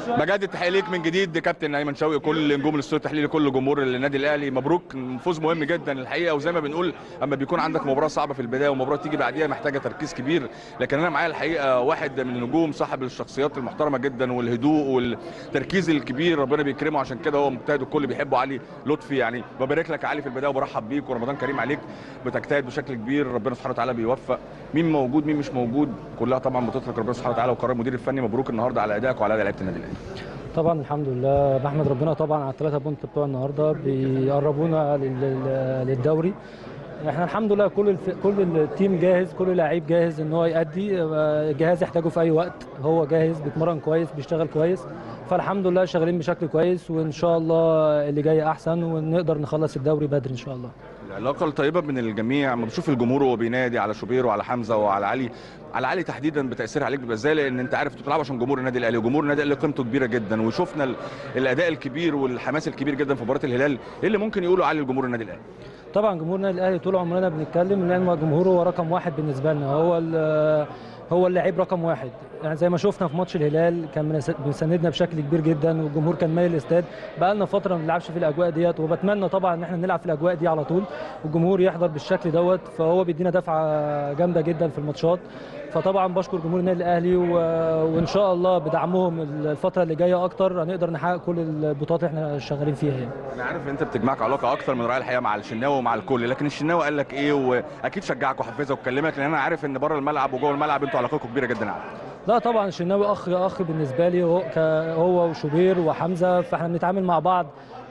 بجد التحيه ليك من جديد كابتن ايمن شوقي كل نجوم الاستوديو التحليلي كل جمهور النادي الاهلي مبروك فوز مهم جدا الحقيقه وزي ما بنقول اما بيكون عندك مباراه صعبه في البدايه ومباراه تيجي بعديها محتاجه تركيز كبير لكن انا معايا الحقيقه واحد من النجوم صاحب الشخصيات المحترمه جدا والهدوء والتركيز الكبير ربنا بيكرمه عشان كده هو مجتهد والكل بيحبه علي لطفي يعني ببارك لك يا علي في البدايه وبرحب بيك ورمضان كريم عليك بتجتهد بشكل كبير ربنا سبحانه وتعالى بيوفق مين موجود مين مش موجود كلها طبعا بتترك ربنا سبحانه وتعالى وقرار المدير الفني مبروك النهارده على ادائك وعلى اداء لعيبه النادي الاهلي طبعا الحمد لله بحمد ربنا طبعا على الثلاثه بونت بتوع النهارده بيقربونا لل- للدوري احنا الحمد لله كل الف... كل التيم جاهز كل لعيب جاهز ان هو يأدي آه، الجهاز يحتاجه في اي وقت هو جاهز بيتمرن كويس بيشتغل كويس فالحمد لله شغالين بشكل كويس وان شاء الله اللي جاي احسن ونقدر نخلص الدوري بدري ان شاء الله العلاقه الطيبه من الجميع لما بتشوف الجمهور وهو بينادي على شوبير وعلى حمزه وعلى علي على علي تحديدا بتاثير عليك بيبقى ازاي لان انت عارف انتوا بتلعبوا عشان جمهور النادي الاهلي وجمهور النادي الاهلي قيمته كبيره جدا وشفنا ال- الاداء الكبير والحماس الكبير جدا في مباراه الهلال ايه اللي ممكن يقولوا علي لجمهور النادي الاهلي طبعا جمهور النادي الاهلي طول عمرنا بنتكلم لان جمهوره هو رقم واحد بالنسبه لنا هو ال- هو اللاعب رقم واحد يعني زي ما شفنا في ماتش الهلال كان منس- بيساندنا بشكل كبير جدا والجمهور كان مايل الاستاد بقى لنا فتره ما بنلعبش في الاجواء ديت وبتمنى طبعا ان احنا نلعب في الاجواء دي على طول والجمهور يحضر بالشكل دوت فهو بيدينا دفعه جامده جدا في الماتشات فطبعا بشكر جمهور النادي الاهلي و... وان شاء الله بدعمهم الفتره اللي جايه اكتر هنقدر نحقق كل البطولات اللي احنا شغالين فيها يعني. انا عارف ان انت بتجمعك علاقه اكتر من راعي الحقيقه مع الشناوي ومع الكل لكن الشناوي قال لك ايه واكيد شجعك وحفزك وكلمك لان انا عارف ان بره الملعب وجوه الملعب انتوا علاقتكم كبيره جدا عارف. لا طبعا الشناوي اخ اخ بالنسبه لي هو ك- هو وشوبير وحمزه فاحنا بنتعامل مع بعض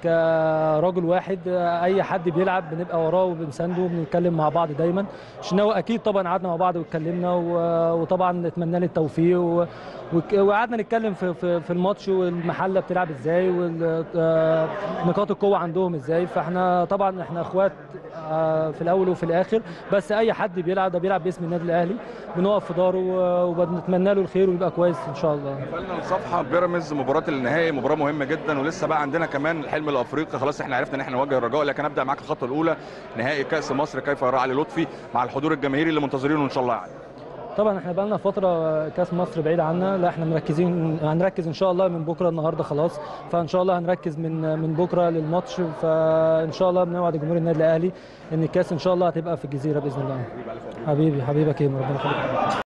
كراجل واحد اي حد بيلعب بنبقى وراه وبنسانده وبنتكلم مع بعض دايما الشناوي اكيد طبعا قعدنا مع بعض واتكلمنا و- وطبعا نتمنى له التوفيق و- وك- وقعدنا نتكلم في في, في الماتش والمحله بتلعب ازاي ونقاط القوه عندهم ازاي فاحنا طبعا احنا اخوات آه، في الاول وفي الاخر بس اي حد بيلعب ده بيلعب باسم النادي الاهلي بنقف في داره و- وبنتمنى له الخير ويبقى كويس ان شاء الله قفلنا الصفحه بيراميدز مباراه النهائي مباراه مهمه جدا ولسه بقى عندنا كمان الحلم الافريقي خلاص احنا عرفنا ان احنا نواجه الرجاء لكن ابدا معاك الخطوه الاولى نهائي كاس مصر كيف يرى علي لطفي مع الحضور الجماهيري اللي منتظرينه ان شاء الله يعني. طبعا احنا بقالنا فتره كاس مصر بعيد عنا لا احنا مركزين هنركز ان شاء الله من بكره النهارده خلاص فان شاء الله هنركز من من بكره للماتش فان شاء الله بنوعد جمهور النادي الاهلي ان الكاس ان شاء الله هتبقى في الجزيره باذن الله حبيبي حبيبك يا ربنا يخليك